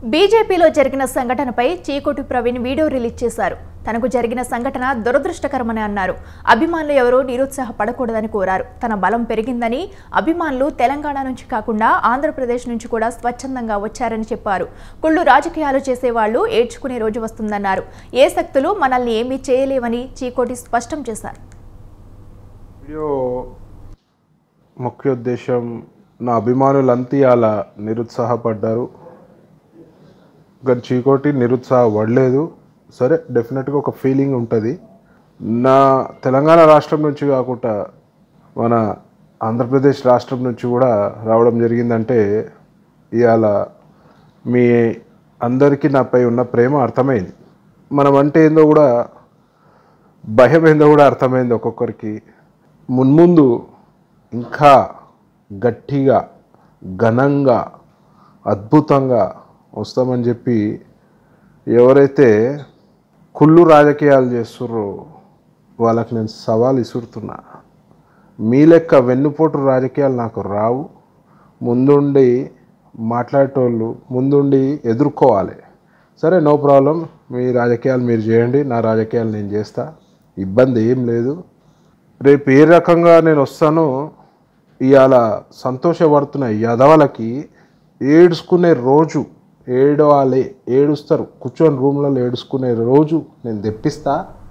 బీజేపీలో జరిగిన సంఘటనపై చీకోటి ప్రవీణ్ వీడియో రిలీజ్ చేశారు తనకు జరిగిన సంఘటన దురదృష్టకరమని అన్నారు అభిమానులు ఎవరూ నిరుత్సాహపడకూడదని కోరారు తన బలం పెరిగిందని అభిమానులు తెలంగాణ నుంచి కాకుండా ఆంధ్రప్రదేశ్ నుంచి కూడా స్వచ్ఛందంగా వచ్చారని చెప్పారు కుళ్ళు రాజకీయాలు చేసేవాళ్లు ఏడ్చుకునే రోజు వస్తుందన్నారు ఏ శక్తులు మనల్ని ఏమీ చేయలేవని చీకోటి స్పష్టం చేశారు వీడియో ముఖ్య ఉద్దేశం నా అభిమానులంతా అలా నిరుత్సాహపడ్డారు కానీ చీకోటి నిరుత్సాహపడలేదు సరే డెఫినెట్గా ఒక ఫీలింగ్ ఉంటుంది నా తెలంగాణ రాష్ట్రం నుంచి కాకుండా మన ఆంధ్రప్రదేశ్ రాష్ట్రం నుంచి కూడా రావడం జరిగిందంటే ఇవాళ మీ అందరికీ నాపై ఉన్న ప్రేమ అర్థమైంది మనం అంటే ఏందో కూడా భయం ఏందో కూడా అర్థమైంది ఒక్కొక్కరికి మున్ముందు ఇంకా గట్టిగా ఘనంగా అద్భుతంగా వస్తామని చెప్పి ఎవరైతే కుళ్ళు రాజకీయాలు చేస్తుర్రో వాళ్ళకి నేను సవాల్ ఇసురుతున్నా మీ లెక్క వెన్నుపోటు రాజకీయాలు నాకు రావు ముందుండి మాట్లాడేటోళ్ళు ముందుండి ఎదుర్కోవాలి సరే నో ప్రాబ్లం మీ రాజకీయాలు మీరు చేయండి నా రాజకీయాలు నేను చేస్తా ఇబ్బంది ఏం లేదు రేపు ఏ రకంగా నేను వస్తానో ఇవాళ సంతోషపడుతున్న యదవలకి ఏడుచుకునే రోజు ఏడవాలి ఏడుస్తారు కూర్చొని రూమ్లలో ఏడుచుకునే రోజు నేను తెప్పిస్తా